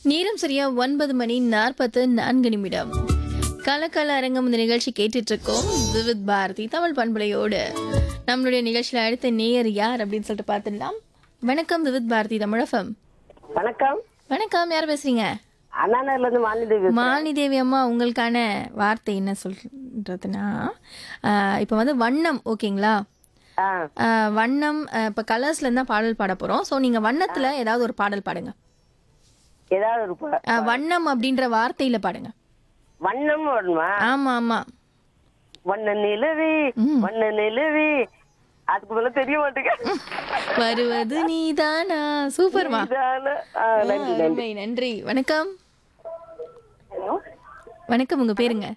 நேரம் சரியா ஒன்பது மணி நாற்பத்து நான்கு நிமிடம் கலக்கல அரங்கம் இந்த நிகழ்ச்சி கேட்டுட்டு இருக்கோம் விவித் பாரதி தமிழ் பண்பலையோடு நம்மளுடைய நிகழ்ச்சியில் அடுத்த நேயர் யார் அப்படின்னு சொல்லிட்டு பார்த்துடலாம் வணக்கம் விவித் பாரதி தமிழகம் வணக்கம் வணக்கம் யார் பேசுறீங்க அண்ணாநகர்ல இருந்து மாநில மாலினி தேவி அம்மா உங்களுக்கான வார்த்தை என்ன சொல்றதுன்னா ஆஹ் இப்போ வந்து வண்ணம் ஓகேங்களா ஆஹ் வண்ணம் ஆஹ் இப்போ கலர்ஸ்ல இருந்தா பாடல் பாட போறோம் ஸோ நீங்க வண்ணத்துல ஏதாவது ஒரு பாடல் பாடுங்க ஏதாவது ஒரு ப- ஆஹ் வண்ணம் அப்படின்ற வார்த்தையில பாடுங்க வண்ணம் வருமா ஆமா ஆமா வண்ண நிலவே வண்ண நிலவே அதுக்கு மேல தெரிய மாட்டேங்க வருவது நீதானா சூப்பர்மா இதான- ஆ, நன்றி நன்றி அருமை நன்றி வணக்கம் ஹலோ வணக்கம் உங்க பேருங்க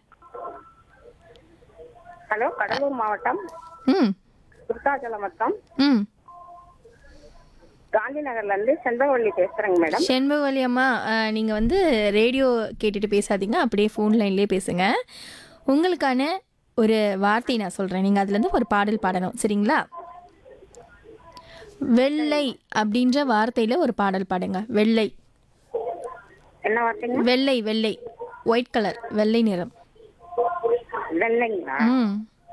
ஹலோ கடலூர் மாவட்டம் ம் விருத்தாச்சலம் வட்டம் ம் காந்தி நகர்ல இருந்து செண்பகவள்ளி பேசுறேங்க மேடம் செண்பகவலி அம்மா ஆஹ், நீங்க வந்து ரேடியோ கேட்டுட்டு பேசாதீங்க அப்படியே ஃபோன் லைன்லயே பேசுங்க உங்களுக்கான ஒரு வார்த்தை நான் சொல்றேன் நீங்க அதுல இருந்து ஒரு பாடல் பாடணும் சரிங்களா வெள்ளை அப்படின்ற வார்த்தையில ஒரு பாடல் பாடுங்க வெள்ளை என்ன வார்த்தைங்க வெள்ளை வெள்ளை ஒயிட் கலர் வெள்ளை நிறம் வெள்ளைங்களா ம்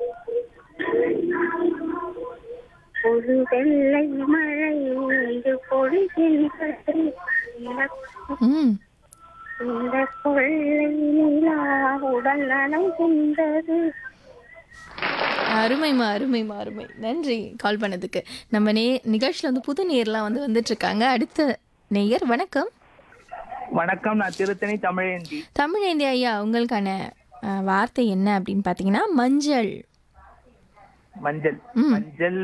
ஒரு வெள்ளை மழை இங்கு பொழிகின்றது ம் இந்த கொள்ளை நிலா உடல் நனைகின்றது அருமைமா அருமைமா அருமை நன்றி கால் பண்ணதுக்கு நம்ம நே நிகழ்ச்சியில் வந்து புது நேர்லாம் வந்து வந்துட்டு இருக்காங்க அடுத்த நேயர் வணக்கம் வணக்கம் நான் திருத்தணி தமிழேந்தி தமிழேந்தி ஐயா உங்களுக்கான அஹ், வார்த்தை என்ன அப்படின்னு பார்த்தீங்கன்னா மஞ்சள் மஞ்சள் ம். மஞ்சள்